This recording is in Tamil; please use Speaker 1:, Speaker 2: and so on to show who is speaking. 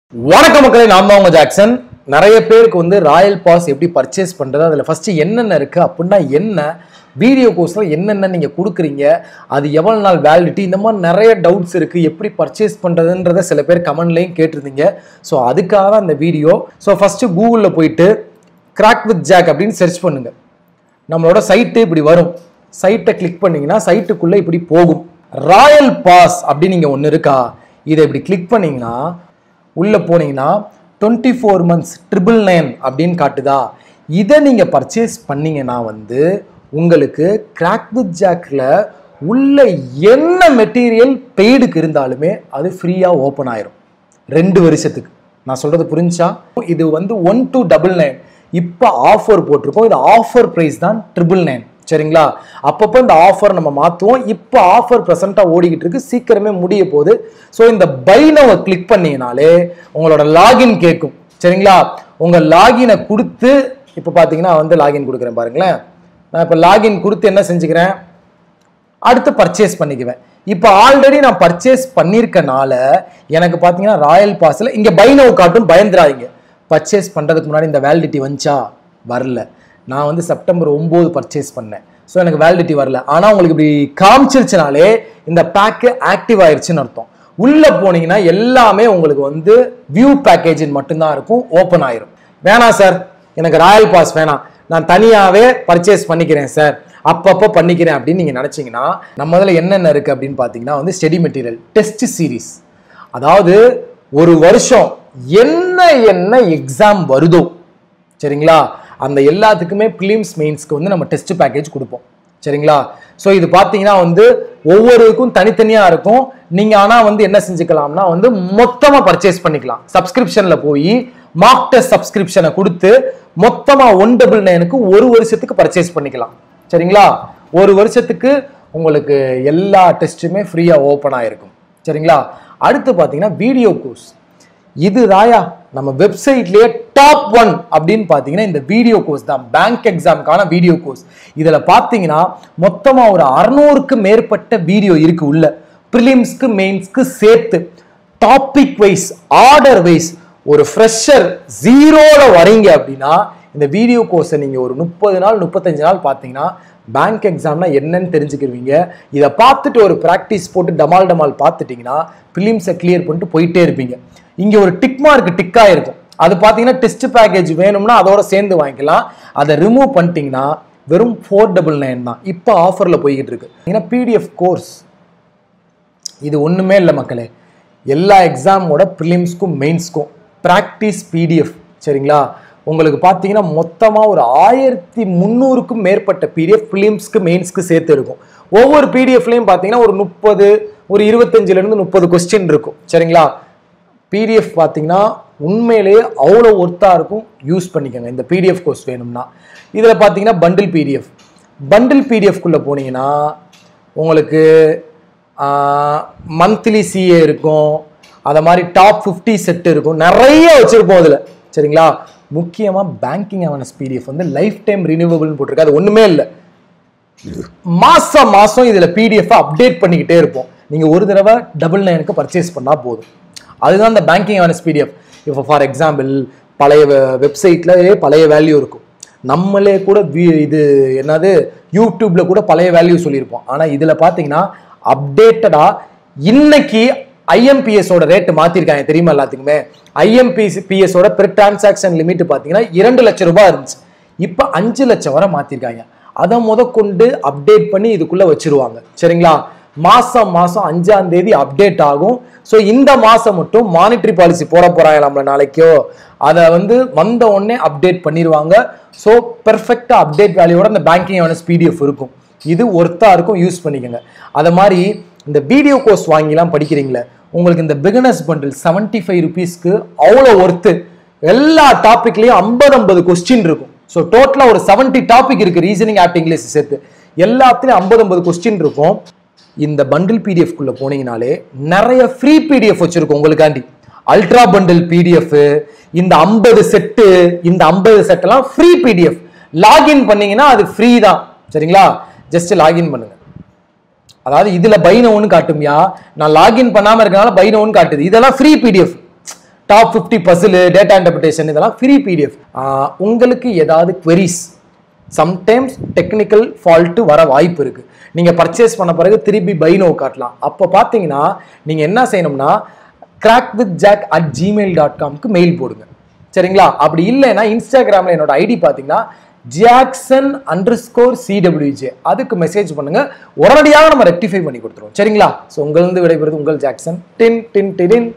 Speaker 1: வணக்கம் மக்களே நான் தான் உங்க ஜாக்சன் நிறைய பேருக்கு வந்து ராயல் பாஸ் எப்படி பர்ச்சேஸ் பண்றது அதுல ஃபர்ஸ்ட் என்னென்ன இருக்கு அப்படின்னா என்ன வீடியோ கோர்ஸ்ல என்னென்ன நீங்க கொடுக்குறீங்க அது எவ்வளவு நாள் வேலிடிட்டி இந்த மாதிரி நிறைய டவுட்ஸ் இருக்கு எப்படி பர்ச்சேஸ் பண்றதுன்றத சில பேர் கமெண்ட்லையும் கேட்டிருந்தீங்க ஸோ அதுக்காக தான் இந்த வீடியோ ஸோ ஃபர்ஸ்ட் கூகுளில் போயிட்டு கிராக் வித் ஜாக் அப்படின்னு சர்ச் பண்ணுங்க நம்மளோட சைட்டு இப்படி வரும் சைட்டை கிளிக் பண்ணீங்கன்னா சைட்டுக்குள்ள இப்படி போகும் ராயல் பாஸ் அப்படின்னு நீங்க ஒன்று இருக்கா இதை இப்படி கிளிக் பண்ணீங்கன்னா உள்ள போனீங்கன்னா twenty four months triple nine அப்படின்னு காட்டுதா இதை நீங்க பர்ச்சேஸ் பண்ணீங்கன்னா வந்து உங்களுக்கு கிராக் வித் ஜாக்ல உள்ள என்ன மெட்டீரியல் பெய்டுக்கு இருந்தாலுமே அது ஃப்ரீயா ஓப்பன் ஆயிரும் ரெண்டு வருஷத்துக்கு நான் சொல்றது புரிஞ்சா இது வந்து ஒன் டூ டபுள் நைன் இப்போ ஆஃபர் போட்டிருக்கோம் இது ஆஃபர் ப்ரைஸ் தான் ட்ரிபிள் நைன் சரிங்களா அப்பப்போ இந்த ஆஃபர் நம்ம மாற்றுவோம் இப்போ ஆஃபர் ப்ரெசென்ட்டாக ஓடிக்கிட்டு இருக்கு சீக்கிரமே முடிய போகுது ஸோ இந்த பை நோவை கிளிக் பண்ணீங்கனாலே உங்களோட லாகின் கேட்கும் சரிங்களா உங்கள் லாகினை கொடுத்து இப்போ பார்த்தீங்கன்னா வந்து லாகின் கொடுக்குறேன் பாருங்களேன் நான் இப்போ லாகின் கொடுத்து என்ன செஞ்சுக்கிறேன் அடுத்து பர்ச்சேஸ் பண்ணிக்குவேன் இப்போ ஆல்ரெடி நான் பர்ச்சேஸ் பண்ணியிருக்கனால எனக்கு பார்த்தீங்கன்னா ராயல் பாஸில் இங்கே பைனோ காட்டும் பயந்துராதீங்க பர்ச்சேஸ் பண்ணுறதுக்கு முன்னாடி இந்த வேலிடிட்டி வந்துச்சா வரல நான் வந்து செப்டம்பர் ஒம்பது பர்ச்சேஸ் பண்ணேன் ஸோ எனக்கு வேலிடிட்டி வரல ஆனால் உங்களுக்கு இப்படி காமிச்சிருச்சுனாலே இந்த பேக்கு ஆக்டிவ் ஆயிருச்சுன்னு அர்த்தம் உள்ளே போனீங்கன்னா எல்லாமே உங்களுக்கு வந்து வியூ பேக்கேஜின் மட்டும்தான் இருக்கும் ஓப்பன் ஆயிரும் வேணாம் சார் எனக்கு ராயல் பாஸ் வேணாம் நான் தனியாகவே பர்ச்சேஸ் பண்ணிக்கிறேன் சார் அப்பப்போ பண்ணிக்கிறேன் அப்படின்னு நீங்கள் நினச்சிங்கன்னா நம்ம இதில் என்னென்ன இருக்குது அப்படின்னு பார்த்தீங்கன்னா வந்து ஸ்டடி மெட்டீரியல் டெஸ்ட் சீரீஸ் அதாவது ஒரு வருஷம் என்ன என்ன எக்ஸாம் வருதோ சரிங்களா அந்த எல்லாத்துக்குமே பிலிம்ஸ் மெயின்ஸ்க்கு வந்து நம்ம டெஸ்ட் பேக்கேஜ் கொடுப்போம் சரிங்களா ஸோ இது பார்த்தீங்கன்னா வந்து ஒவ்வொருக்கும் தனித்தனியாக இருக்கும் நீங்கள் ஆனால் வந்து என்ன செஞ்சுக்கலாம்னா வந்து மொத்தமாக பர்ச்சேஸ் பண்ணிக்கலாம் சப்ஸ்கிரிப்ஷனில் போய் மார்க் டெஸ்ட் சப்ஸ்கிரிப்ஷனை கொடுத்து மொத்தமாக ஒன் டபுள் நைனுக்கு ஒரு வருஷத்துக்கு பர்ச்சேஸ் பண்ணிக்கலாம் சரிங்களா ஒரு வருஷத்துக்கு உங்களுக்கு எல்லா டெஸ்ட்டுமே ஃப்ரீயாக ஓப்பன் ஆகிருக்கும் சரிங்களா அடுத்து பார்த்தீங்கன்னா வீடியோ கோர்ஸ் இது ராயா நம்ம வெப்சைட்லயே டாப் ஒன் அப்படின்னு பார்த்தீங்கன்னா இந்த வீடியோ கோர்ஸ் தான் பேங்க் எக்ஸாமுக்கான வீடியோ கோர்ஸ் இதில் பார்த்தீங்கன்னா மொத்தமாக ஒரு அறநூறுக்கு மேற்பட்ட வீடியோ இருக்கு உள்ள ப்ரிலிம்ஸ்க்கு மெயின்ஸ்க்கு சேர்த்து டாபிக் வைஸ் ஆர்டர் வைஸ் ஒரு ஃப்ரெஷர் ஜீரோல வரீங்க அப்படின்னா இந்த வீடியோ கோர்ஸை நீங்கள் ஒரு முப்பது நாள் முப்பத்தஞ்சு நாள் பார்த்தீங்கன்னா பேங்க் எக்ஸாம்னா என்னன்னு தெரிஞ்சுக்கிருவீங்க இதை பார்த்துட்டு ஒரு ப்ராக்டிஸ் போட்டு டமால் டமால் பார்த்துட்டிங்கன்னா ஃபிலிம்ஸை கிளியர் பண்ணிட்டு போயிட்டே இருப்பீங்க இங்கே ஒரு டிக் மார்க் டிக்காக இருக்கும் அது பார்த்தீங்கன்னா டெஸ்ட் பேக்கேஜ் வேணும்னா அதோட சேர்ந்து வாங்கிக்கலாம் அதை ரிமூவ் பண்ணிட்டீங்கன்னா வெறும் ஃபோர் டபுள் நைன் தான் இப்போ ஆஃபரில் போய்கிட்டு இருக்கு ஏன்னா பிடிஎஃப் கோர்ஸ் இது ஒன்றுமே இல்லை மக்களே எல்லா எக்ஸாமோட ப்ரிலிம்ஸ்க்கும் மெயின்ஸ்க்கும் ப்ராக்டிஸ் பிடிஎஃப் சரிங்களா உங்களுக்கு பார்த்தீங்கன்னா மொத்தமாக ஒரு ஆயிரத்தி முந்நூறுக்கும் மேற்பட்ட பிடிஎஃப் ப்ரிலிம்ஸ்க்கு மெயின்ஸ்க்கு சேர்த்து இருக்கும் ஒவ்வொரு பிடிஎஃப்லையும் பார்த்தீங்கன்னா ஒரு முப்பது ஒரு இருபத்தஞ்சிலேருந்து முப்பது கொஸ்டின் இருக்கும் சரிங்களா பிடிஎஃப் பார்த்தீங்கன்னா உண்மையிலேயே அவ்வளோ ஒர்த்தாக இருக்கும் யூஸ் பண்ணிக்கோங்க இந்த பிடிஎஃப் கோர்ஸ் வேணும்னா இதில் பார்த்தீங்கன்னா பண்டில் பிடிஎஃப் பண்டில் பிடிஎஃப்குள்ளே போனீங்கன்னா உங்களுக்கு மந்த்லி சிஏ இருக்கும் அதை மாதிரி டாப் ஃபிஃப்டி செட் இருக்கும் நிறைய வச்சுருப்போம் அதில் சரிங்களா முக்கியமாக பேங்கிங் அவேர்னஸ் பிடிஎஃப் வந்து லைஃப் டைம் ரினியூவபிள்னு போட்டிருக்கு அது ஒன்றுமே இல்லை மாசம் மாசம் இதுல பிடிஎஃப் அப்டேட் பண்ணிக்கிட்டே இருப்போம் நீங்க ஒரு தடவை டபுள் நைனுக்கு பர்ச்சேஸ் பண்ணா போதும் அதுதான் இந்த பேங்கிங் அவேர்னஸ் பிடிஎஃப் இப்போ ஃபார் எக்ஸாம்பிள் பழைய வெப்சைட்லயே பழைய வேல்யூ இருக்கும் நம்மளே கூட வி- இது என்னது யூடியூப்ல கூட பழைய வேல்யூ சொல்லியிருப்போம் ஆனா இதுல பாத்தீங்கன்னா அப்டேட்டடா இன்னைக்கு IMPS ஓட ரேட் மாத்திருக்காங்க தெரியுமா எல்லாத்துக்குமே ஐஎம்பிஎஸ் பிஎஸோட பெர் டிரான்சாக்ஷன் லிமிட் பாத்தீங்கன்னா இரண்டு லட்சம் ரூபாய் இருந்துச்சு இப்போ அஞ்சு லட்சம் வரை மாத்திருக்காங்க அதை முத கொண்டு அப்டேட் பண்ணி இதுக்குள்ள வச்சிருவாங்க சரிங்களா மாசம் மாசம் அஞ்சாம் தேதி அப்டேட் ஆகும் ஸோ இந்த மாசம் மட்டும் மானிட்டரி பாலிசி போட போறாங்க நம்மள நாளைக்கோ அதை வந்து வந்த உடனே அப்டேட் பண்ணிடுவாங்க ஸோ பெர்ஃபெக்டாக அப்டேட் வேல்யூவோட அந்த பேங்கிங் அவேர்னஸ் பிடிஎஃப் இருக்கும் இது ஒர்த்தா இருக்கும் யூஸ் பண்ணிக்கோங்க அதை மாதிரி இந்த வீடியோ கோர்ஸ் வாங்கிலாம் படிக்கிறீங்களே உங்களுக்கு இந்த பிகினர்ஸ் பண்டில் செவன்ட்டி ஃபைவ் ருபீஸ்க்கு அவ்வளோ ஒர்த்து எல்லா டாபிக்லயும் ஐம்பது ஐம்பது கொஸ்டின் இருக்கும் ஸோ டோட்டலாக ஒரு செவன்ட்டி டாபிக் இருக்கு ரீசனிங் ஆப்ட் இங்கிலீஷ் சேர்த்து எல்லாத்துலயும் ஐம்பது ஐம்பது கொஸ்டின் இருக்கும் இந்த பண்டில் பிடிஎஃப் குள்ள போனீங்கனாலே நிறைய ஃப்ரீ பிடிஎஃப் வச்சிருக்கோம் உங்களுக்காண்டி அல்ட்ரா பண்டில் பிடிஎஃப் இந்த ஐம்பது செட்டு இந்த ஐம்பது செட் எல்லாம் ஃப்ரீ பிடிஎஃப் லாகின் பண்ணீங்கன்னா அது ஃப்ரீ தான் சரிங்களா ஜஸ்ட் லாகின் பண்ணுங்க அதாவது இதுல பைனோன்னு காட்டும்யா நான் லாகின் பண்ணாம இருக்கனால பைனோன்னு காட்டுது இதெல்லாம் free PDF top fifty puzzle data interpretation இதெல்லாம் ஃப்ரீ பிடிஎஃப் உங்களுக்கு ஏதாவது queries சம்டைம்ஸ் டெக்னிக்கல் ஃபால்ட்டு வர வாய்ப்பு இருக்கு நீங்க பர்ச்சேஸ் பண்ண பிறகு திருப்பி பைனோ காட்டலாம் அப்போ பார்த்தீங்கன்னா நீங்க என்ன செய்யணும்னா crack with Jack at Gmail dot காம்க்கு மெயில் போடுங்க சரிங்களா அப்படி இல்லைன்னா இன்ஸ்டாகிராமில் என்னோட ஐடி பார்த்தீங்கன்னா ஜாக்சன் அண்டர் ஸ்கோர் சிடபிள்யூஜே அதுக்கு மெசேஜ் பண்ணுங்க உடனடியாக நம்ம ரெக்டிஃபை பண்ணி கொடுத்துருவோம் சரிங்களா ஸோ உங்களிருந்து விடைபெறுது உங்கள் ஜாக்சன் டின் டின் டின்